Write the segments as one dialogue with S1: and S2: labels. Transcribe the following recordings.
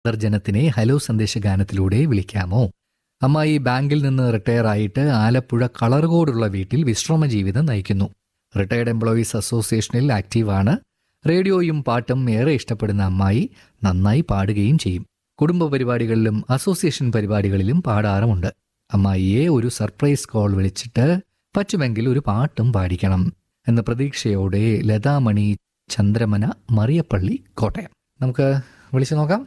S1: ദർജനത്തിനെ hello സന്ദേശ ഗാനത്തിലൂടെ വിളിക്കാമോ അമ്മായി ബാങ്കിൽ നിന്ന് റിട്ടയർ ആയിട്ട് ആലപ്പുഴ കളർകോടുള്ള വീട്ടിൽ വിശ്രമ ജീവിതം നയിക്കുന്നു റിട്ടയർഡ് എംപ്ലോയീസ് അസോസിയേഷനിൽ ആക്റ്റീവാണ് റേഡിയോയും പാട്ടും ഏറെ ഇഷ്ടപ്പെടുന്ന അമ്മായി നന്നായി പാടുകയും ചെയ്യും കുടുംബ പരിപാടികളിലും അസോസിയേഷൻ പരിപാടികളിലും പാടാറുമുണ്ട് അമ്മായിയെ ഒരു സർപ്രൈസ് കോൾ വിളിച്ചിട്ട് പറ്റുമെങ്കിൽ ഒരു പാട്ടും പാടിക്കണം എന്ന പ്രതീക്ഷയോടെ ലതാമണി ചന്ദ്രമന മറിയപ്പള്ളി കോട്ടയം നമുക്ക് വിളിച്ചു നോക്കാം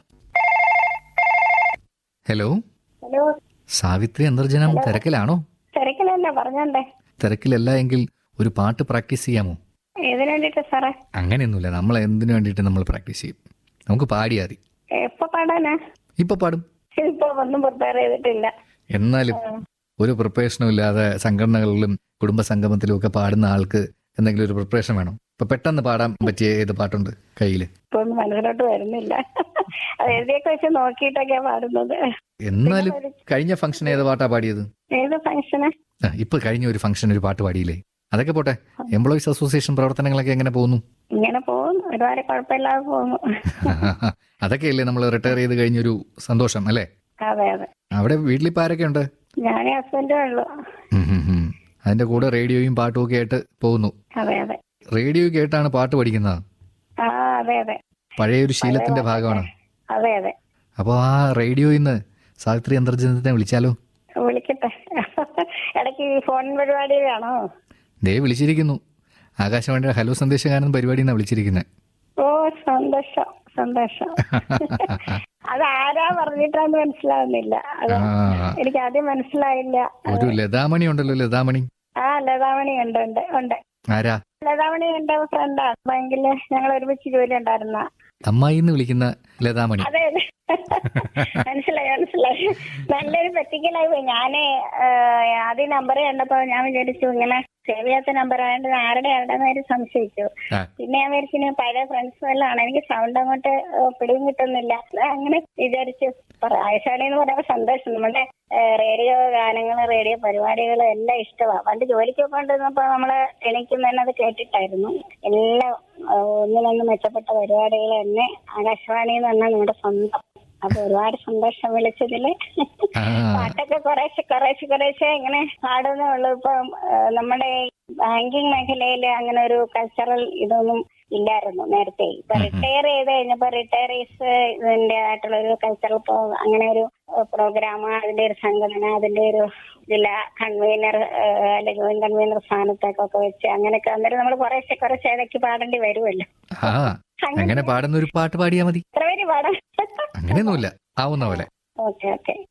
S1: ഹലോ
S2: ഹലോ
S1: സാവിത്രി അന്തർജനം തിരക്കിലാണോ
S2: തിരക്കിലല്ല പറഞ്ഞോണ്ടേ
S1: തിരക്കിലല്ല എങ്കിൽ ഒരു പാട്ട് പ്രാക്ടീസ് ചെയ്യാമോ
S2: ഏതിനു വേണ്ടിട്ട് സാറേ
S1: അങ്ങനെയൊന്നുമില്ല നമ്മൾ എന്തിനു വേണ്ടിയിട്ട് നമ്മൾ പ്രാക്ടീസ് ചെയ്യും നമുക്ക് പാടിയാൽ മതി
S2: എപ്പോ പാടാനാ
S1: ഇപ്പൊ പാടും
S2: ഇപ്പൊ ഒന്നും പ്രിപ്പയർ ചെയ്തിട്ടില്ല
S1: എന്നാലും ഒരു പ്രിപ്പറേഷനും ഇല്ലാതെ സംഘടനകളിലും കുടുംബ സംഗമത്തിലും ഒക്കെ പാടുന്ന ആൾക്ക് എന്തെങ്കിലും ഒരു പ്രിപ്പറേഷൻ വേണം ഇപ്പൊ പെട്ടെന്ന് പാടാൻ പറ്റിയ ഏത് പാട്ടുണ്ട് കയ്യില്
S2: ഇപ്പൊ ഒന്നും മനസ്സിലോട്ട് വരുന്നില്ല അത് എഴുതിയൊക്കെ വെച്ച് നോക്കിയിട്ടൊക്കെയാ പാടുന്നത്
S1: എന്നാലും കഴിഞ്ഞ ഫംഗ്ഷൻ ഏത് പാട്ടാ പാടിയത്
S2: ഏത് ഫംഗ്ഷന്
S1: ആ, ഇപ്പൊ കഴിഞ്ഞ ഒരു ഫംഗ്ഷൻ ഒരു പാട്ട് പാടിയില്ലേ അതൊക്കെ പോട്ടെ എംപ്ലോയീസ് അസോസിയേഷൻ പ്രവർത്തനങ്ങളൊക്കെ എങ്ങനെ പോകുന്നു
S2: ഇങ്ങനെ പോകുന്നു ഒരുപാട് കുഴപ്പമില്ലാതെ പോകുന്നു
S1: അതൊക്കെയല്ലേ നമ്മൾ റിട്ടയർ ചെയ്ത് കഴിഞ്ഞൊരു സന്തോഷം അല്ലേ
S2: അതെ അതെ
S1: അവിടെ വീട്ടിലിപ്പോ ആരൊക്കെ ഉണ്ട്
S2: ഞാനേ ഹസ്ബൻഡേ ഉള്ളു
S1: ഉം, ഉം, ഉം. അതിന്റെ കൂടെ റേഡിയോയും പാട്ടും ഒക്കെ ആയിട്ട് പോകുന്നു
S2: അതെ അതെ
S1: റേഡിയോ കേട്ടാണ് പാട്ട് പഠിക്കുന്നത്
S2: ആ അതെ അതെ
S1: പഴയ ഒരു ശീലത്തിന്റെ ഭാഗമാണ്
S2: അതെ അതെ
S1: അപ്പോൾ ആ റേഡിയോയിൽ നിന്ന് സാവിത്രി അന്തർജനത്തിനെ വിളിച്ചാലോ
S2: വിളിക്കട്ടെ ഇടയ്ക്ക് ഈ ഫോൺ പരിപാടിയിലാണോ
S1: ദേ വിളിച്ചിരിക്കുന്നു ആകാശവാണിയുടെ ഹലോ സന്ദേശഗാനം പരിപാടിയിൽ നിന്നാണ് വിളിച്ചിരിക്കുന്നത്
S2: ഓ സന്തോഷം സന്തോഷം അത് ആരാ പറഞ്ഞിട്ടാന്ന് മനസ്സിലാവുന്നില്ല അത്
S1: ആ
S2: എനിക്ക് ആദ്യം മനസ്സിലായില്ല
S1: ഒരു ലതാമണി ഉണ്ടല്ലോ ലതാമണി
S2: ആ ലതാമണി ഉണ്ട് ഉണ്ട് ഉണ്ട്
S1: ആരാ
S2: ലതാമണി എന്റെ ഫ്രണ്ടാണ് ബാങ്കില് ഞങ്ങൾ ഒരുമിച്ച് ജോലി ഉണ്ടായിരുന്ന
S1: അമ്മായി എന്ന് വിളിക്കുന്ന ലതാമണി
S2: അതെ അതെ മനസ്സിലായി മനസ്സിലായി നല്ലൊരു പറ്റിക്കലായി പോയി ഞാന് ആദ്യം നമ്പർ കണ്ടപ്പോ ഞാൻ വിചാരിച്ചു ഇങ്ങനെ സേവ് ചെയ്യാത്ത നമ്പർ ആയതുകൊണ്ട് ആരുടെ ആരുടെന്ന് ഒരു സംശയിച്ചു
S1: ആ.
S2: പിന്നെ ഞാൻ വിചാരിച്ചു ഇനി പഴയ ഫ്രണ്ട്സ് എല്ലാം എനിക്ക് സൗണ്ട് അങ്ങോട്ട് ഏഹ്, പിടിയും കിട്ടുന്നില്ല ഞാൻ അങ്ങനെ വിചാരിച്ചു ആയിഷാണി എന്ന് പറയുമ്പോൾ സന്തോഷം നമ്മുടെ റേഡിയോ ഗാനങ്ങൾ റേഡിയോ പരിപാടികൾ എല്ലാം ഇഷ്ടമാണ് പണ്ട് ജോലിക്ക് കൊണ്ടിരുന്നപ്പോ നമ്മള് എനിക്കും തന്നെ അത് കേട്ടിട്ടായിരുന്നു എല്ലാം ഏഹ്, ഒന്നിനൊന്ന് മെച്ചപ്പെട്ട പരിപാടികൾ തന്നെ ആകാശവാണി എന്ന് പറഞ്ഞാൽ നമ്മുടെ സ്വന്തം അപ്പൊ ഒരുപാട് സന്തോഷം വിളിച്ചതില്
S1: ആ
S2: പാട്ടൊക്കെ കുറേശ്ശെ കുറേശ്ശെ കുറേശ്ശെ ഇങ്ങനെ പാടുന്നേ ഉള്ളൂ ഇപ്പം ഏഹ്, നമ്മുടെ ബാങ്കിങ് മേഖലയിൽ അങ്ങനെ ഒരു കൾച്ചറൽ ഇതൊന്നും ഇല്ലായിരുന്നു നേരത്തെ ഇപ്പൊ റിട്ടയർ ചെയ്ത് കഴിഞ്ഞപ്പോ റിട്ടയറീസ് ഇതിന്റെ ആയിട്ടുള്ള ഒരു കൾച്ചറൽ അങ്ങനെ ഒരു പ്രോഗ്രാം അതിന്റെ ഒരു സംഘടന അതിന്റെ ഒരു ജില്ലാ കൺവീനർ അല്ലെ ജോയിന്റ് കൺവീനർ സ്ഥാനത്തേക്കൊക്കെ വെച്ച് അങ്ങനെയൊക്കെ അന്നേരം നമ്മൾ കുറേശ്ശെ കുറേശ്ശെ ഇടയ്ക്ക് പാടേണ്ടി വരുമല്ലോ
S1: ആ അങ്ങനെ പാടുന്ന ഒരു പാട്ട് പാടിയാ മതി
S2: എത്ര പേര് പാടാം
S1: അങ്ങനെയൊന്നുമില്ല ആവുന്ന പോലെ
S2: ഓക്കെ ഓക്കെ